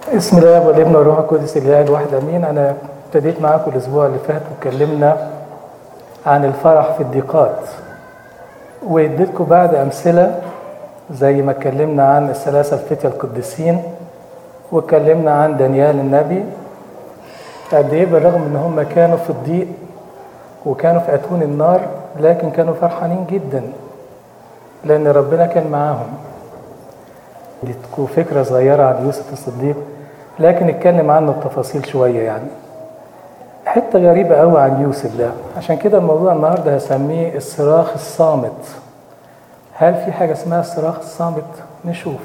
اسم الله والابن والروح القدس الاله الواحد امين انا ابتديت معاكم الاسبوع اللي فات واتكلمنا عن الفرح في الضيقات واديتكم بعد امثله زي ما اتكلمنا عن الثلاثه الفتية القديسين واتكلمنا عن دانيال النبي قد ايه بالرغم ان هم كانوا في الضيق وكانوا في اتون النار لكن كانوا فرحانين جدا لان ربنا كان معاهم دي تكون فكره صغيره عن يوسف الصديق لكن نتكلم عنه بتفاصيل شويه يعني حته غريبه قوي عن يوسف ده عشان كده الموضوع النهارده هسميه الصراخ الصامت هل في حاجه اسمها الصراخ الصامت نشوف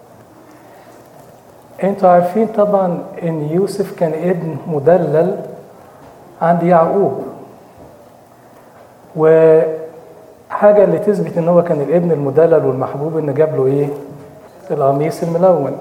انتوا عارفين طبعا ان يوسف كان ابن مدلل عند يعقوب وحاجة اللي تثبت ان هو كان الابن المدلل والمحبوب ان جاب له ايه القميص الملون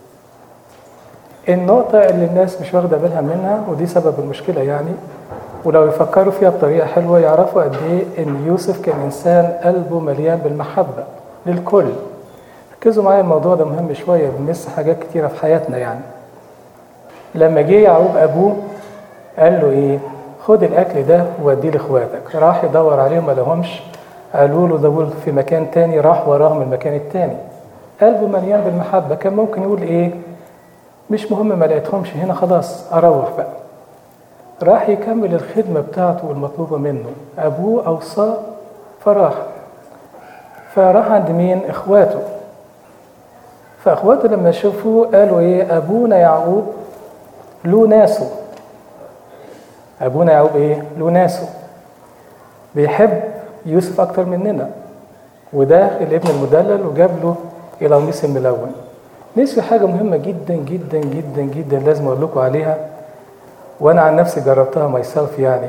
النقطة اللي الناس مش واخدة بالها منها ودي سبب المشكلة يعني ولو يفكروا فيها بطريقة حلوة يعرفوا قد ايه ان يوسف كان انسان قلبه مليان بالمحبة للكل ركزوا معايا الموضوع ده مهم شوية بنمس حاجات كتيرة في حياتنا يعني لما جه يعقوب أبوه قال له إيه خد الأكل ده ووديه لإخواتك راح يدور عليهم ما لهمش قالوا له دول في مكان تاني راح وراهم المكان التاني قلبه مليان بالمحبة كان ممكن يقول إيه مش مهم ما لقيتهمش هنا خلاص أروح بقى راح يكمل الخدمة بتاعته والمطلوبة منه أبوه أوصاه فراح فراح عند مين إخواته فاخواته لما شافوه قالوا ايه ابونا يعقوب له ناسه ابونا يعقوب ايه له ناسه بيحب يوسف اكتر مننا وده الابن المدلل وجاب له القميص الملون نسي حاجه مهمه جدا جدا جدا جدا لازم اقول لكم عليها وانا عن نفسي جربتها ماي سيلف يعني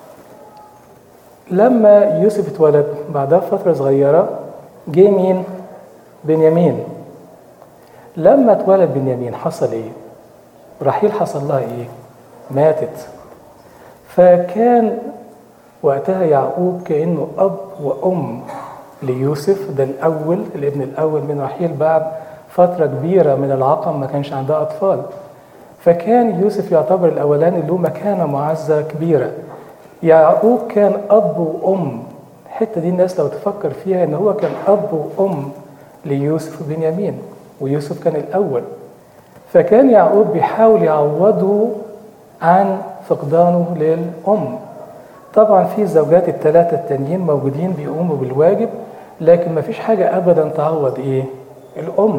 لما يوسف اتولد بعدها فتره صغيره جه مين بنيامين لما اتولد بنيامين حصل ايه؟ رحيل حصل لها ايه؟ ماتت فكان وقتها يعقوب كانه اب وام ليوسف ده الاول الابن الاول من رحيل بعد فتره كبيره من العقم ما كانش عندها اطفال فكان يوسف يعتبر الاولاني له مكانه معزه كبيره يعقوب كان اب وام الحته دي الناس لو تفكر فيها ان هو كان اب وام ليوسف وبنيامين ويوسف كان الأول فكان يعقوب بيحاول يعوضه عن فقدانه للأم طبعا في الزوجات الثلاثة التانيين موجودين بيقوموا بالواجب لكن ما فيش حاجة أبدا تعوض إيه الأم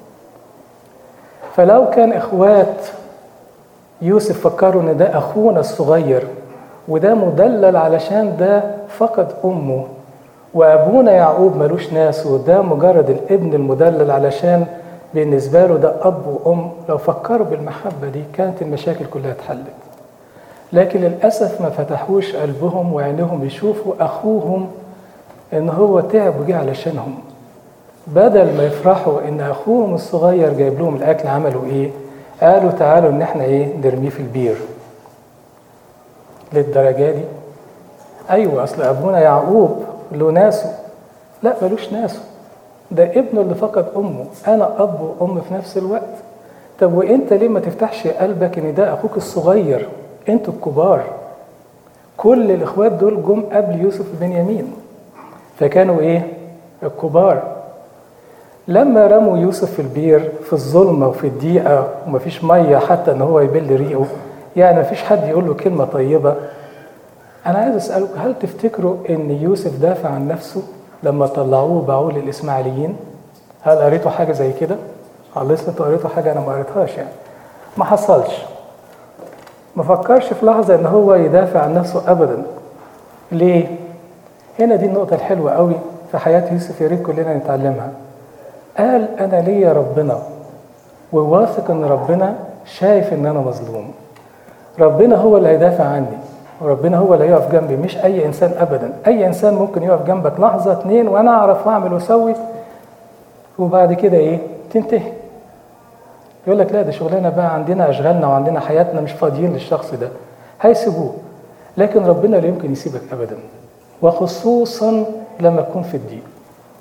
فلو كان إخوات يوسف فكروا إن ده أخونا الصغير وده مدلل علشان ده فقد أمه وأبونا يعقوب ملوش ناس وده مجرد الابن المدلل علشان بالنسبة له ده أب وأم لو فكروا بالمحبة دي كانت المشاكل كلها اتحلت لكن للأسف ما فتحوش قلبهم وعينهم يشوفوا أخوهم إن هو تعب وجه علشانهم بدل ما يفرحوا إن أخوهم الصغير جايب لهم الأكل عملوا إيه؟ قالوا تعالوا إن إحنا إيه نرميه في البير للدرجة دي أيوة أصل أبونا يعقوب له ناسه لا ملوش ناسه ده ابنه اللي فقد امه انا اب وام في نفس الوقت طب وانت ليه ما تفتحش قلبك ان ده اخوك الصغير انتوا الكبار كل الاخوات دول جم قبل يوسف وبنيامين فكانوا ايه الكبار لما رموا يوسف في البير في الظلمة وفي الضيقة ومفيش مية حتى ان هو يبل ريقه يعني مفيش حد يقول له كلمة طيبة أنا عايز أسألكم هل تفتكروا إن يوسف دافع عن نفسه لما طلعوه وباعوه للإسماعيليين؟ هل قريتوا حاجة زي كده؟ خلصت انتوا قريتوا حاجة أنا ما قريتهاش يعني. ما حصلش. ما فكرش في لحظة إن هو يدافع عن نفسه أبدا. ليه؟ هنا دي النقطة الحلوة قوي في حياة يوسف يا ريت كلنا نتعلمها. قال أنا ليا ربنا وواثق إن ربنا شايف إن أنا مظلوم. ربنا هو اللي هيدافع عني. وربنا هو اللي هيقف جنبي مش اي انسان ابدا اي انسان ممكن يقف جنبك لحظه اتنين وانا اعرف واعمل واسوي وبعد كده ايه تنتهي يقول لك لا ده شغلانه بقى عندنا اشغالنا وعندنا حياتنا مش فاضيين للشخص ده هيسيبوه لكن ربنا لا يمكن يسيبك ابدا وخصوصا لما تكون في الدين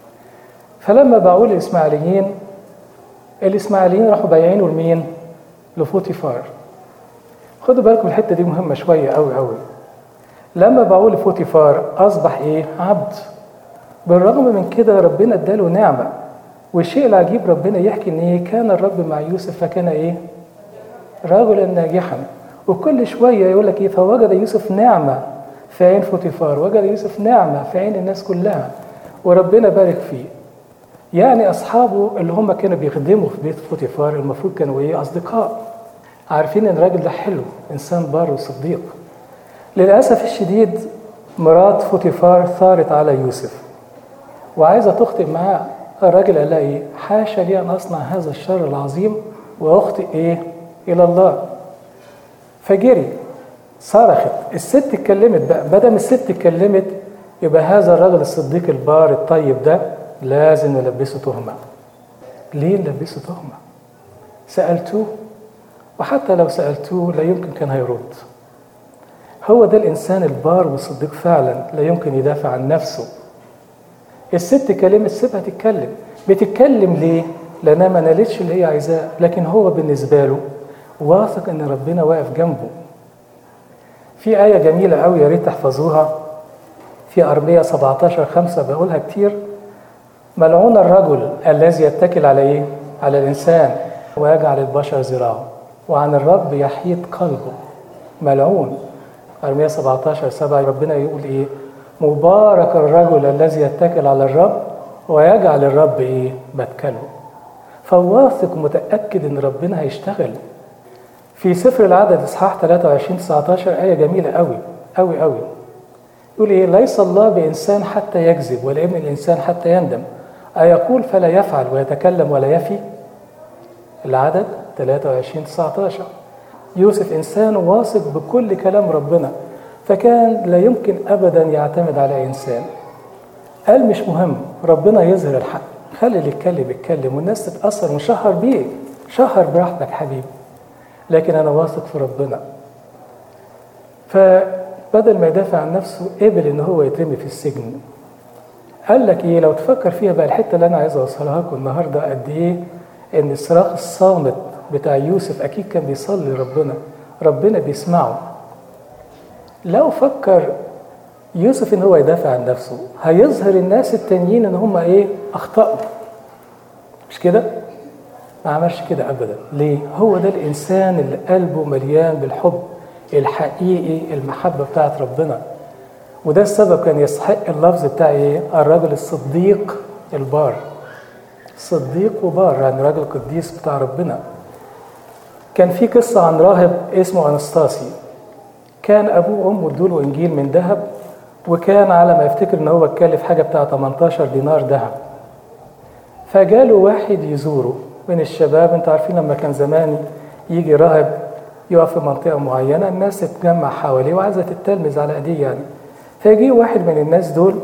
فلما باعوه للاسماعيليين الاسماعيليين راحوا بايعينه لمين لفوتيفار خدوا بالكم الحته دي مهمه شويه قوي قوي لما باعوه لفوتيفار اصبح ايه عبد بالرغم من كده ربنا اداله نعمه والشيء العجيب ربنا يحكي ان ايه كان الرب مع يوسف فكان ايه رجلا ناجحا وكل شويه يقول لك ايه فوجد يوسف نعمه في عين فوتيفار وجد يوسف نعمه في عين الناس كلها وربنا بارك فيه يعني اصحابه اللي هم كانوا بيخدموا في بيت فوتيفار المفروض كانوا ايه اصدقاء عارفين ان الراجل ده حلو انسان بار وصديق للاسف الشديد مرات فوتيفار ثارت على يوسف وعايزه تخطئ معاه الراجل قال لها ايه حاشا لي ان اصنع هذا الشر العظيم واخطئ ايه الى الله فجري صرخت الست اتكلمت بقى بدل ما الست اتكلمت يبقى هذا الرجل الصديق البار الطيب ده لازم نلبسه تهمة ليه نلبسه تهمة سألتوه وحتى لو سألتوه لا يمكن كان هيرد هو ده الإنسان البار والصديق فعلا لا يمكن يدافع عن نفسه الست كلمت سيبها تتكلم بتتكلم ليه لأنها ما نالتش اللي هي عايزاه لكن هو بالنسبة له واثق ان ربنا واقف جنبه في آية جميلة قوي يا ريت تحفظوها في أرمية 17 5 بقولها كتير ملعون الرجل الذي يتكل على إيه؟ على الإنسان ويجعل البشر ذراعه وعن الرب يحيط قلبه ملعون أرمية 17 7 ربنا يقول إيه مبارك الرجل الذي يتكل على الرب ويجعل الرب إيه متكله فواثق متأكد إن ربنا هيشتغل في سفر العدد اصحاح 23 19 ايه جميله قوي قوي قوي يقول ايه ليس الله بانسان حتى يكذب ولا ابن الانسان حتى يندم ايقول فلا يفعل ويتكلم ولا يفي العدد 23 19 يوسف انسان واثق بكل كلام ربنا فكان لا يمكن ابدا يعتمد على انسان قال مش مهم ربنا يظهر الحق خلي اللي يتكلم يتكلم والناس تتاثر وشهر بيه شهر براحتك حبيبي لكن انا واثق في ربنا فبدل ما يدافع عن نفسه قبل ان هو يترمي في السجن قال لك ايه لو تفكر فيها بقى الحته اللي انا عايز اوصلها لكم النهارده قد ايه ان الصراخ الصامت بتاع يوسف اكيد كان بيصلي ربنا ربنا بيسمعه لو فكر يوسف ان هو يدافع عن نفسه هيظهر الناس التانيين ان هم ايه اخطاوا مش كده ما عملش كده ابدا ليه هو ده الانسان اللي قلبه مليان بالحب الحقيقي المحبه بتاعت ربنا وده السبب كان يستحق اللفظ بتاع ايه الرجل الصديق البار صديق وبار يعني راجل قديس بتاع ربنا كان في قصة عن راهب اسمه أنستاسي كان أبوه وأمه ادوله إنجيل من ذهب وكان على ما يفتكر إن هو اتكلف حاجة بتاع 18 دينار ذهب فجاله واحد يزوره من الشباب انتوا عارفين لما كان زمان يجي راهب يقف في منطقة معينة الناس تتجمع حواليه وعايزة تتلمذ على ايديه يعني فيجي واحد من الناس دول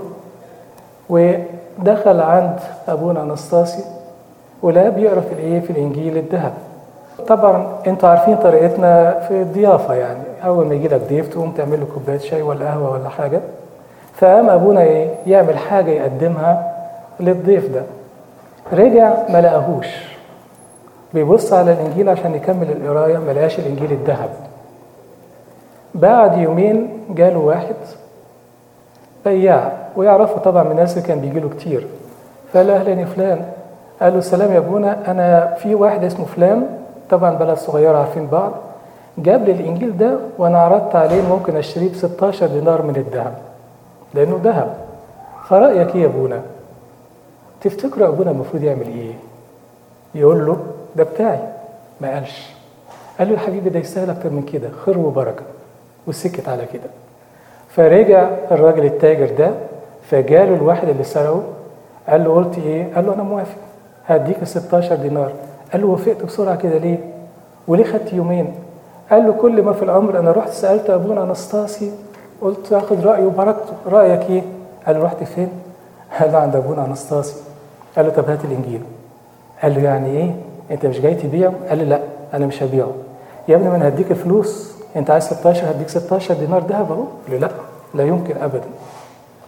ودخل عند ابونا انستاسي ولا بيقرا في الايه في الانجيل الذهب طبعا انتوا عارفين طريقتنا في الضيافه يعني اول ما يجي لك ضيف تقوم تعمل له كوبايه شاي ولا قهوه ولا حاجه فقام ابونا ايه يعمل حاجه يقدمها للضيف ده رجع ما لقاهوش بيبص على الانجيل عشان يكمل القرايه ما لقاش الانجيل الذهب بعد يومين جاله واحد بياع ويعرفه طبعا من الناس اللي كان بيجي له كتير فقال له اهلا يا فلان قال له سلام يا ابونا انا في واحد اسمه فلان طبعا بلد صغيره عارفين بعض جاب لي الانجيل ده وانا عرضت عليه ممكن اشتريه ب 16 دينار من الذهب لانه ذهب فرايك ايه يا ابونا تفتكروا ابونا المفروض يعمل ايه يقول له ده بتاعي ما قالش قال له يا حبيبي ده يستاهل اكتر من كده خير وبركه وسكت على كده فرجع الراجل التاجر ده فجاله الواحد اللي سرقه قال له قلت ايه؟ قال له انا موافق هديك ال 16 دينار قال له وافقت بسرعه كده ليه؟ وليه خدت يومين؟ قال له كل ما في الامر انا رحت سالت ابونا انستاسي قلت اخد رايه وبركته رايك ايه؟ قال له رحت فين؟ قال له عند ابونا انستاسي قال له طب هات الانجيل قال له يعني ايه؟ انت مش جاي تبيعه؟ قال له لا انا مش هبيعه يا ابني ما انا هديك الفلوس انت عايز 16 هديك 16 دينار ذهب اهو قال له لا لا يمكن ابدا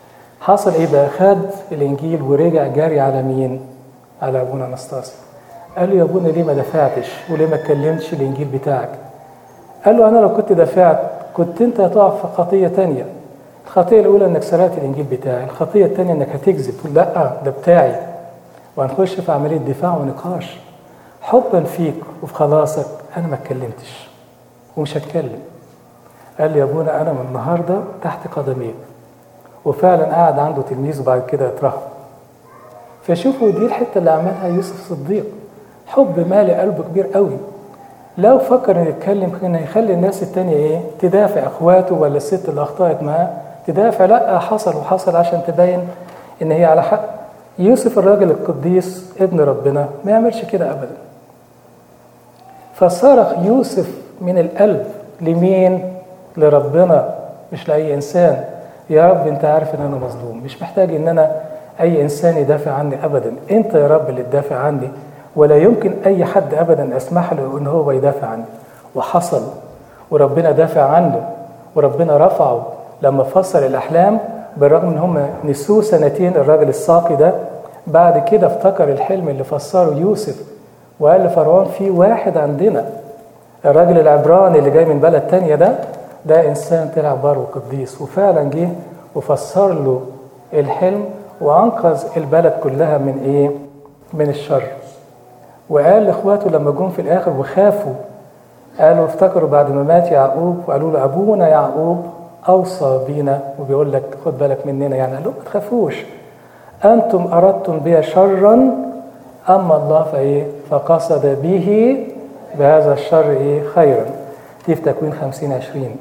حصل ايه بقى خد الانجيل ورجع جاري على مين على ابونا انستاسي قال له يا ابونا ليه ما دفعتش وليه ما اتكلمتش الانجيل بتاعك قال له انا لو كنت دفعت كنت انت هتقع في خطيه تانية الخطيه الاولى انك سرقت الانجيل بتاعي الخطيه الثانيه انك هتكذب تقول لا ده بتاعي وهنخش في عمليه دفاع ونقاش حبا فيك وفي خلاصك انا ما اتكلمتش ومش هتكلم قال لي يا ابونا انا من النهارده تحت قدميك وفعلا قعد عنده تلميذ وبعد كده اترهب فشوفوا دي الحته اللي عملها يوسف الصديق حب مالي قلبه كبير قوي لو فكر انه يتكلم كان هيخلي الناس التانية ايه تدافع اخواته ولا الست اللي اخطأت معاه تدافع لا حصل وحصل عشان تبين ان هي على حق يوسف الراجل القديس ابن ربنا ما يعملش كده ابدا فصرخ يوسف من القلب لمين لربنا مش لاي انسان يا رب انت عارف ان انا مظلوم مش محتاج ان انا اي انسان يدافع عني ابدا انت يا رب اللي تدافع عني ولا يمكن اي حد ابدا اسمح له ان هو يدافع عني وحصل وربنا دافع عنه وربنا رفعه لما فسر الاحلام بالرغم ان هم نسوه سنتين الراجل الساقي ده بعد كده افتكر الحلم اللي فسره يوسف وقال لفرعون في واحد عندنا الراجل العبراني اللي جاي من بلد تانية ده ده انسان طلع بار وقديس وفعلا جه وفسر له الحلم وانقذ البلد كلها من ايه من الشر وقال لاخواته لما جم في الاخر وخافوا قالوا افتكروا بعد ما مات يعقوب وقالوا له ابونا يعقوب اوصى بينا وبيقول لك خد بالك مننا يعني قال لهم ما تخافوش انتم اردتم بي شرا اما الله فايه فقصد به بهذا الشر ايه خيرا دي في تكوين 50 20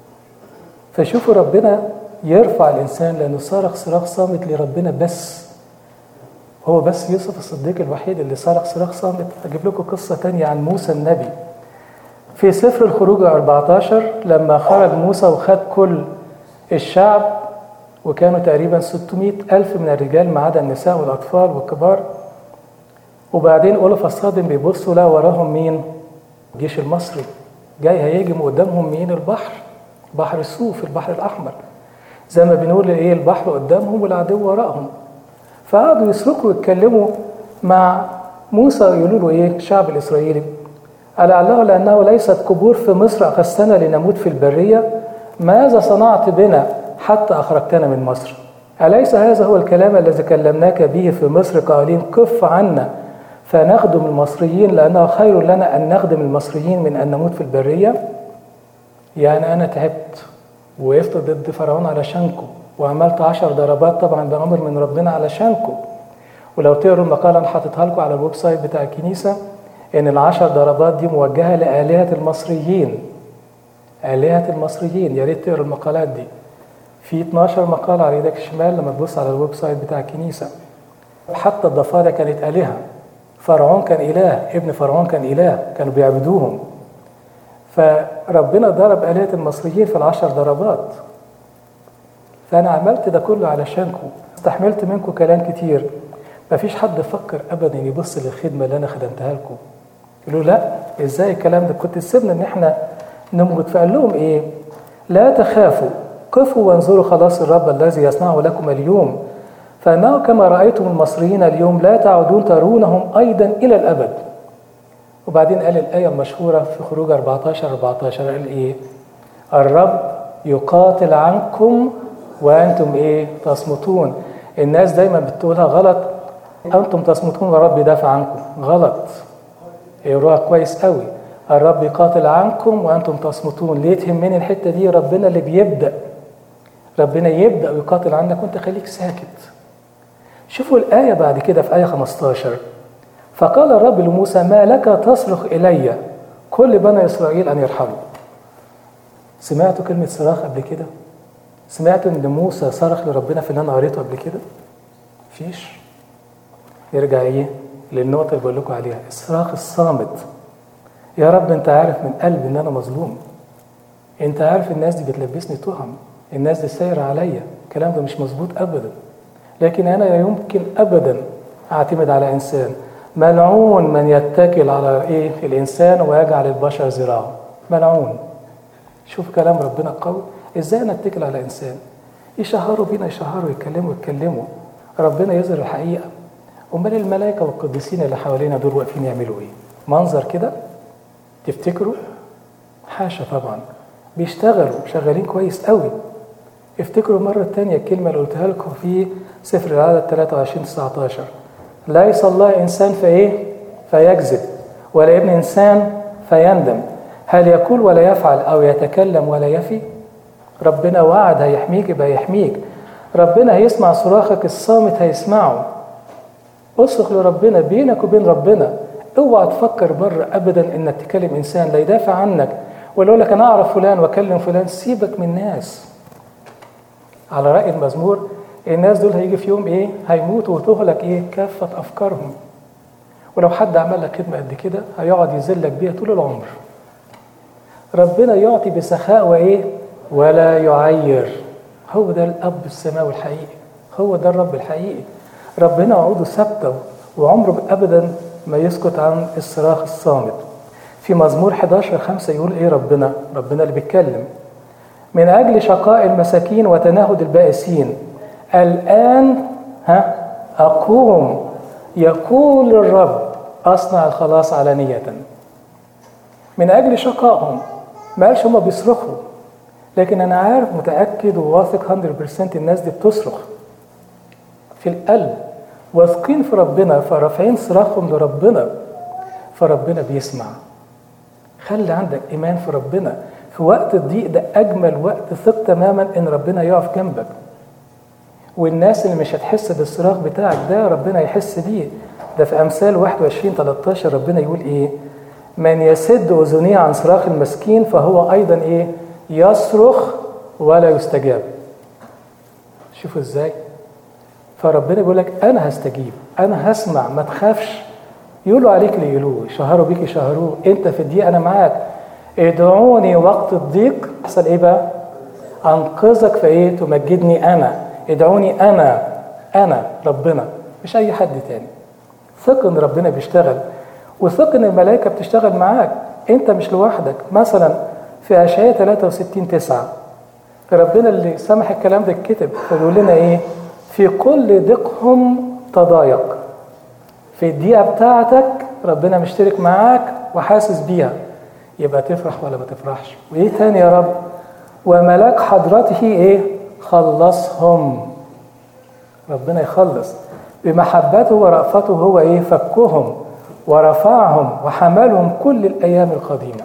فشوفوا ربنا يرفع الانسان لانه صرخ صراخ صامت لربنا بس هو بس يوسف الصديق الوحيد اللي صرخ صراخ صامت اجيب لكم قصه تانية عن موسى النبي في سفر الخروج 14 لما خرج موسى وخد كل الشعب وكانوا تقريبا 600 ألف من الرجال ما عدا النساء والأطفال والكبار وبعدين أولف الصادم بيبصوا لا وراهم مين؟ الجيش المصري جاي هيهجم قدامهم مين؟ البحر بحر السوف البحر الأحمر زي ما بنقول إيه البحر قدامهم والعدو وراءهم فقعدوا يصرخوا ويتكلموا مع موسى يقولوا له إيه الشعب الإسرائيلي ألعله لأنه ليست قبور في مصر أخذتنا لنموت في البرية ماذا صنعت بنا حتى أخرجتنا من مصر أليس هذا هو الكلام الذي كلمناك به في مصر قائلين كف عنا فنخدم المصريين لأنه خير لنا أن نخدم المصريين من أن نموت في البرية يعني أنا تعبت وقفت ضد فرعون علشانكم وعملت عشر ضربات طبعا بأمر من ربنا علشانكم ولو تقروا المقالة أنا حاططها لكم على الويب سايت بتاع الكنيسة إن العشر ضربات دي موجهة لآلهة المصريين آلهة المصريين يا ريت تقروا المقالات دي في 12 مقالة على ايدك الشمال لما تبص على الويب سايت بتاع الكنيسة حتى الضفادع كانت آلهة فرعون كان إله ابن فرعون كان إله كانوا بيعبدوهم فربنا ضرب آلهة المصريين في العشر ضربات فأنا عملت ده كله علشانكم استحملت منكم كلام كتير مفيش حد فكر أبدا يبص للخدمة اللي أنا خدمتها لكم يقولوا لا إزاي الكلام ده كنت سيبنا إن إحنا نموت فقال لهم إيه لا تخافوا قفوا وانظروا خلاص الرب الذي يصنعه لكم اليوم فانه كما رايتم المصريين اليوم لا تعودون ترونهم ايضا الى الابد وبعدين قال الايه المشهوره في خروج 14 14 قال ايه الرب يقاتل عنكم وانتم ايه تصمتون الناس دايما بتقولها غلط انتم تصمتون والرب يدافع عنكم غلط يقروها كويس قوي الرب يقاتل عنكم وانتم تصمتون ليه تهمني الحته دي ربنا اللي بيبدا ربنا يبدا ويقاتل عنك وانت خليك ساكت شوفوا الايه بعد كده في ايه 15 فقال الرب لموسى ما لك تصرخ الي كل بني اسرائيل ان يرحلوا سمعتوا كلمه صراخ قبل كده سمعتوا ان موسى صرخ لربنا في اللي انا قريته قبل كده فيش يرجع ايه للنقطه اللي بقول لكم عليها الصراخ الصامت يا رب انت عارف من قلبي ان انا مظلوم انت عارف الناس دي بتلبسني تهم الناس دي سايرة عليا الكلام ده مش مظبوط ابدا لكن انا لا يمكن ابدا اعتمد على انسان ملعون من يتكل على ايه الانسان ويجعل البشر ذراعه ملعون شوف كلام ربنا قوي ازاي نتكل على انسان يشهروا بينا يشهروا يتكلموا يتكلموا ربنا يظهر الحقيقه امال الملائكه والقديسين اللي حوالينا دول واقفين يعملوا ايه منظر كده تفتكروا حاشا طبعا بيشتغلوا شغالين كويس قوي افتكروا مرة تانية الكلمة اللي قلتها لكم في سفر العدد 23 19 ليس الله إنسان فإيه؟ فيكذب ولا ابن إنسان فيندم هل يقول ولا يفعل أو يتكلم ولا يفي؟ ربنا وعد هيحميك يبقى يحميك ربنا هيسمع صراخك الصامت هيسمعه اصرخ لربنا بينك وبين ربنا اوعى تفكر بره ابدا انك تكلم انسان لا يدافع عنك ولا يقول لك انا اعرف فلان واكلم فلان سيبك من الناس على راي المزمور الناس دول هيجي في يوم ايه هيموتوا وتهلك ايه كافه افكارهم ولو حد عمل لك خدمه قد كده هيقعد يذلك بيها طول العمر ربنا يعطي بسخاء وايه ولا يعير هو ده الاب السماوي الحقيقي هو ده الرب الحقيقي ربنا وعوده ثابته وعمره ابدا ما يسكت عن الصراخ الصامت في مزمور 11 5 يقول ايه ربنا ربنا اللي بيتكلم من اجل شقاء المساكين وتنهد البائسين الان ها اقوم يقول الرب اصنع الخلاص علانيه من اجل شقائهم ما قالش هم بيصرخوا لكن انا عارف متاكد وواثق 100% الناس دي بتصرخ في القلب واثقين في ربنا فرافعين صراخهم لربنا فربنا بيسمع خلي عندك ايمان في ربنا في وقت الضيق ده اجمل وقت ثق تماما ان ربنا يقف جنبك والناس اللي مش هتحس بالصراخ بتاعك ده ربنا يحس بيه ده في امثال 21 13 ربنا يقول ايه من يسد اذنيه عن صراخ المسكين فهو ايضا ايه يصرخ ولا يستجاب شوفوا ازاي فربنا بيقول لك انا هستجيب انا هسمع ما تخافش يقولوا عليك ليقولوه شهروا بيك شهروه انت في الضيق انا معاك ادعوني وقت الضيق يحصل ايه بقى انقذك في ايه تمجدني انا ادعوني انا انا ربنا مش اي حد تاني ثق ان ربنا بيشتغل وثق ان الملائكه بتشتغل معاك انت مش لوحدك مثلا في اشعياء 63 9 ربنا اللي سمح الكلام ده الكتب فبيقول لنا ايه في كل ضيقهم تضايق في الدقيقة بتاعتك ربنا مشترك معاك وحاسس بيها يبقى تفرح ولا ما تفرحش وايه تاني يا رب وملاك حضرته ايه خلصهم ربنا يخلص بمحبته ورأفته هو ايه فكهم ورفعهم وحملهم كل الايام القديمه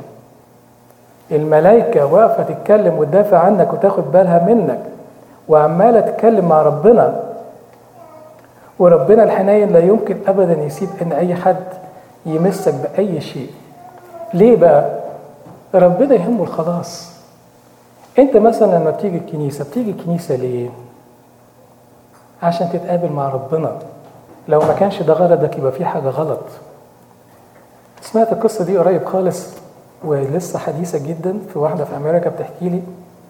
الملائكه واقفه تتكلم وتدافع عنك وتاخد بالها منك وعماله تتكلم مع ربنا وربنا الحنين لا يمكن ابدا يسيب ان اي حد يمسك باي شيء ليه بقى ربنا يهمه الخلاص انت مثلا لما بتيجي الكنيسه بتيجي الكنيسه ليه عشان تتقابل مع ربنا لو ما كانش ده غرضك يبقى في حاجه غلط سمعت القصه دي قريب خالص ولسه حديثه جدا في واحده في امريكا بتحكي لي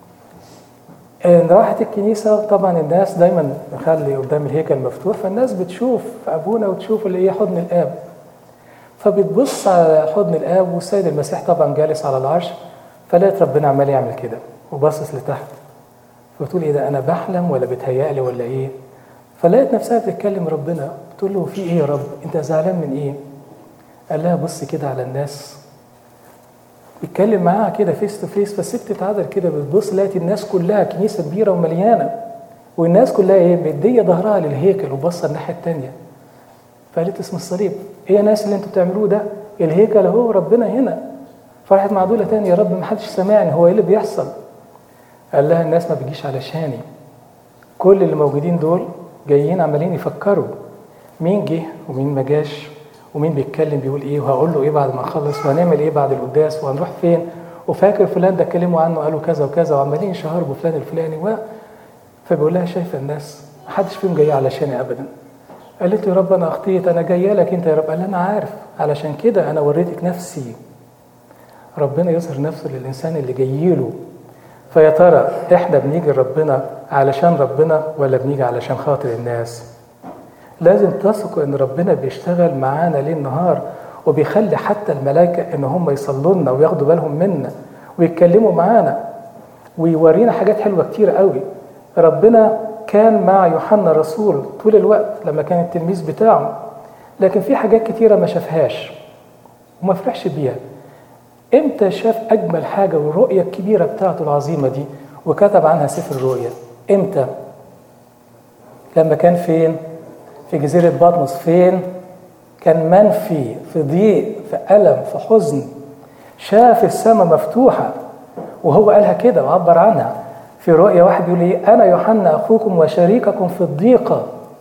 ان راحت الكنيسه طبعا الناس دايما نخلي قدام الهيكل مفتوح فالناس بتشوف ابونا وتشوف اللي هي حضن الاب فبتبص على حضن الاب والسيد المسيح طبعا جالس على العرش فلقيت ربنا عمال يعمل كده وباصص لتحت فبتقول ايه ده انا بحلم ولا بتهيألي ولا ايه فلقيت نفسها بتتكلم ربنا بتقول له في ايه يا رب انت زعلان من ايه قال لها بص كده على الناس بيتكلم معاها كده فيس تو فيس فالست اتعدل كده بتبص لقيت الناس كلها كنيسه كبيره ومليانه والناس كلها ايه مديه ظهرها للهيكل وبصه الناحيه الثانيه فقالت اسم الصليب ايه يا ناس اللي انتوا بتعملوه ده الهيكل اهو ربنا هنا فرحت معدوله تاني يا رب ما حدش سامعني هو ايه اللي بيحصل قال لها الناس ما بيجيش علشاني كل اللي موجودين دول جايين عمالين يفكروا مين جه ومين ما جاش ومين بيتكلم بيقول ايه وهقول له ايه بعد ما اخلص وهنعمل ايه بعد القداس وهنروح فين وفاكر فلان ده اتكلموا عنه قالوا كذا وكذا وعمالين يشهروا بفلان الفلاني و فبيقول لها شايفه الناس ما حدش فيهم جاي علشاني ابدا قالت له يا رب انا اخطيت انا جايه لك انت يا رب قال انا عارف علشان كده انا وريتك نفسي ربنا يظهر نفسه للانسان اللي جاي له فيا ترى احنا بنيجي لربنا علشان ربنا ولا بنيجي علشان خاطر الناس لازم تثقوا ان ربنا بيشتغل معانا ليل نهار وبيخلي حتى الملائكه ان هم يصلوا لنا وياخدوا بالهم منا ويتكلموا معانا ويورينا حاجات حلوه كتير قوي ربنا كان مع يوحنا الرسول طول الوقت لما كان التلميذ بتاعه لكن في حاجات كتيرة ما شافهاش وما فرحش بيها امتى شاف اجمل حاجة والرؤية الكبيرة بتاعته العظيمة دي وكتب عنها سفر الرؤيا امتى لما كان فين في جزيرة بطمس فين كان منفي في ضيق في ألم في حزن شاف السماء مفتوحة وهو قالها كده وعبر عنها في رؤيا واحد يقول لي أنا يوحنا أخوكم وشريككم في الضيقة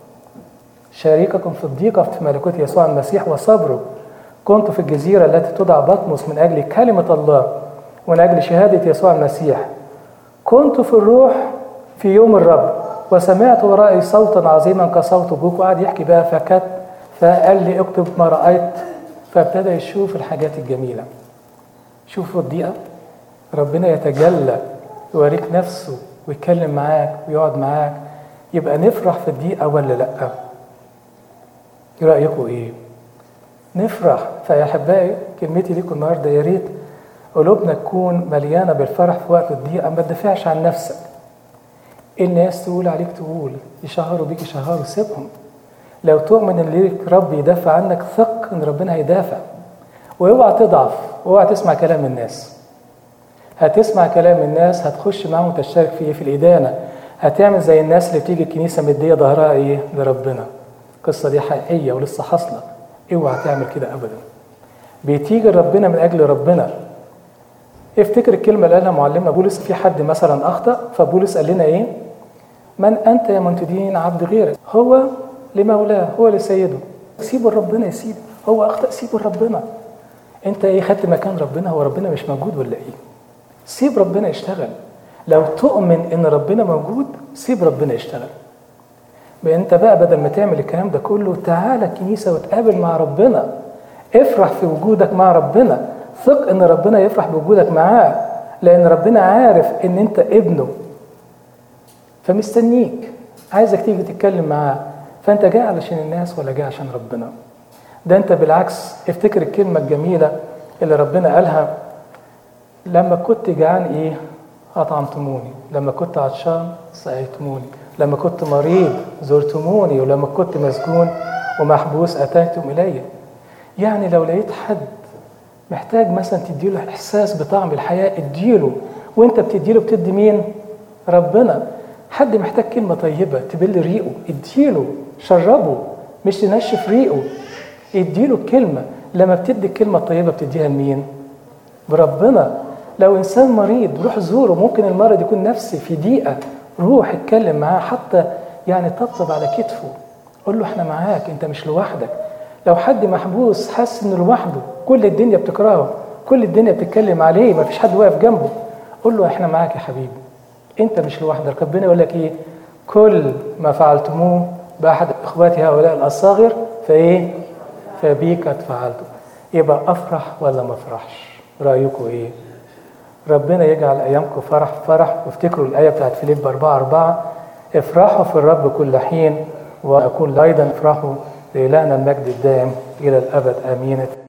شريككم في الضيقة في ملكوت يسوع المسيح وصبره كنت في الجزيرة التي تدعى بطمس من أجل كلمة الله ومن أجل شهادة يسوع المسيح كنت في الروح في يوم الرب وسمعت ورائي صوتا عظيما كصوت بوك وقعد يحكي بقى فكت فقال لي اكتب ما رأيت فابتدى يشوف الحاجات الجميلة شوفوا الضيقة ربنا يتجلى يوريك نفسه ويتكلم معاك ويقعد معاك يبقى نفرح في الضيقة ولا لأ ايه رأيكم ايه نفرح فيا احبائي كلمتي ليكم النهارده يا ريت قلوبنا تكون مليانه بالفرح في وقت الضيقه ما تدافعش عن نفسك الناس تقول عليك تقول يشهروا بيك يشهروا سيبهم لو تؤمن ان ليك رب يدافع عنك ثق ان ربنا هيدافع واوعى تضعف واوعى تسمع كلام الناس هتسمع كلام الناس هتخش معاهم وتشترك في في الادانه هتعمل زي الناس اللي بتيجي الكنيسه مديه ظهرها ايه لربنا القصه دي حقيقيه ولسه حاصله اوعى تعمل كده ابدا بتيجي ربنا من اجل ربنا افتكر الكلمه اللي قالها معلمنا بولس في حد مثلا اخطا فبولس قال لنا ايه من انت يا منتدين عبد غيرك هو لمولاه هو لسيده سيبه لربنا يا سيدي هو اخطا سيبه لربنا انت ايه خدت مكان ربنا هو ربنا مش موجود ولا ايه سيب ربنا يشتغل لو تؤمن ان ربنا موجود سيب ربنا يشتغل انت بقى بدل ما تعمل الكلام ده كله تعالى الكنيسه وتقابل مع ربنا افرح في وجودك مع ربنا ثق ان ربنا يفرح بوجودك معاه لان ربنا عارف ان انت ابنه فمستنيك عايزك تيجي تتكلم معاه فانت جاي علشان الناس ولا جاي عشان ربنا ده انت بالعكس افتكر الكلمه الجميله اللي ربنا قالها لما كنت جعان ايه اطعمتموني لما كنت عطشان سقيتموني لما كنت مريض زرتموني ولما كنت مسجون ومحبوس اتيتم الي يعني لو لقيت حد محتاج مثلا تديله احساس بطعم الحياه اديله وانت بتديله بتدي مين ربنا حد محتاج كلمه طيبه تبل ريقه اديله شربه مش تنشف ريقه اديله كلمه لما بتدي الكلمه الطيبه بتديها لمين بربنا لو انسان مريض روح زوره ممكن المرض يكون نفسي في دقيقه روح اتكلم معاه حتى يعني طبطب على كتفه قول له احنا معاك انت مش لوحدك لو حد محبوس حاسس انه لوحده كل الدنيا بتكرهه كل الدنيا بتتكلم عليه ما فيش حد واقف جنبه قول له احنا معاك يا حبيبي انت مش لوحدك ربنا يقول لك ايه كل ما فعلتموه باحد اخواتي هؤلاء الاصاغر فايه فبيك قد فعلته يبقى افرح ولا ما افرحش رايكم ايه ربنا يجعل ايامكم فرح فرح وافتكروا الايه بتاعت فيليب 4 4 افرحوا في الرب كل حين واكون ايضا افرحوا لإلهنا المجد الدائم الى الابد امين